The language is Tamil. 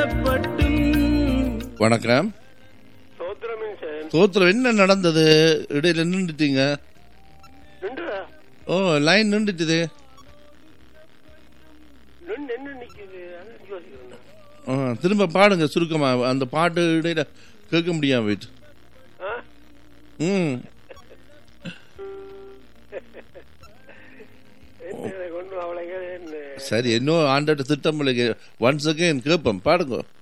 வணக்கம் சோத்திரமே சார் தோத்துல என்ன நடந்தது இடையில நின்றுட்டீங்க நின்றா ஓ லைன் நின்றுட்டுது நின்று என்ன நிக்குது அதான் யோசிக்கிறேன் நான். ஆ, திரும்ப பாடுங்க சுருக்கமா அந்த பாட்டு இடையில கேட்க முடியாம போயிட்டு ஆ? ம் என்ன எனக்கு ஒன்றும் அவ்வளோ என்ன சரி இன்னும் ஆண்டோட திட்டம் ஒன்ஸ் அகைன் கேட்போம் பாடுங்க